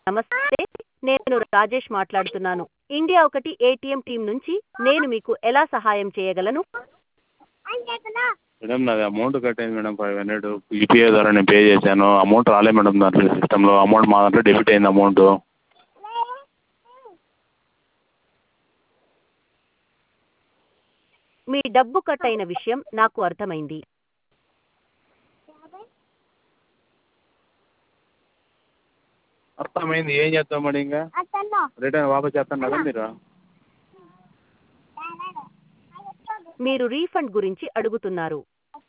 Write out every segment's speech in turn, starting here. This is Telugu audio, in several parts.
నమస్తే నేను రాజేష్ మాట్లాడుతున్నాను ఇండియా ఒకటి ఏటీఎం టీం నుంచి నేను మీకు ఎలా సహాయం చేయగలను మేడం నాది అమౌంట్ కట్ అయింది మేడం ఫైవ్ హండ్రెడ్ యూపీఐ ద్వారా నేను పే చేశాను అమౌంట్ రాలేదు మేడం దాంట్లో సిస్టంలో అమౌంట్ మా దాంట్లో డెబిట్ అయింది అమౌంట్ మీ డబ్బు కట్ అయిన విషయం నాకు అర్థమైంది అర్థమైంది ఏం చేస్తాం మేడం ఇంకా రిటర్న్ వాపస్ చేస్తాను కదా మీరు మీరు రీఫండ్ గురించి అడుగుతున్నారు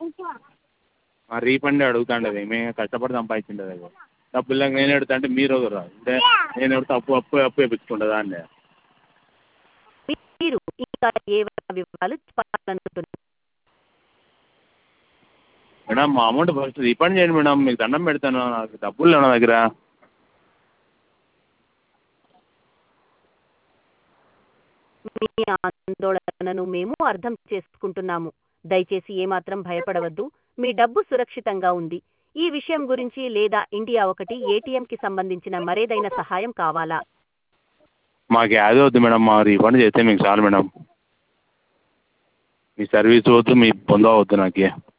ఆ రీఫండ్ అడుగుతాండది మేము కష్టపడి సంపాదించిండేది అది డబ్బులు లేక నేను అడుగుతా అంటే మీరు ఒకరు అంటే నేను అడిగితే అప్పు అప్పు అప్పు వేయించుకుంటా దాన్ని మీరు ఇంకా ఏవైనా వివరాలు చెప్పాలనుకుంటున్నారు మేడం మా అమౌంట్ ఫస్ట్ రీఫండ్ చేయండి మేడం మీకు దండం పెడతాను నాకు డబ్బులు లేవు నా దగ్గర మీ ఆందోళనను మేము అర్థం చేసుకుంటున్నాము దయచేసి ఏమాత్రం భయపడవద్దు మీ డబ్బు సురక్షితంగా ఉంది ఈ విషయం గురించి లేదా ఇండియా ఒకటి ఏటీఎంకి సంబంధించిన మరేదైనా సహాయం కావాలా మాకు యాదే వద్దు మేడం మా రీఫండ్ చేస్తే మీకు చాలు మేడం మీ సర్వీస్ వద్దు మీ పొంద వద్దు నాకు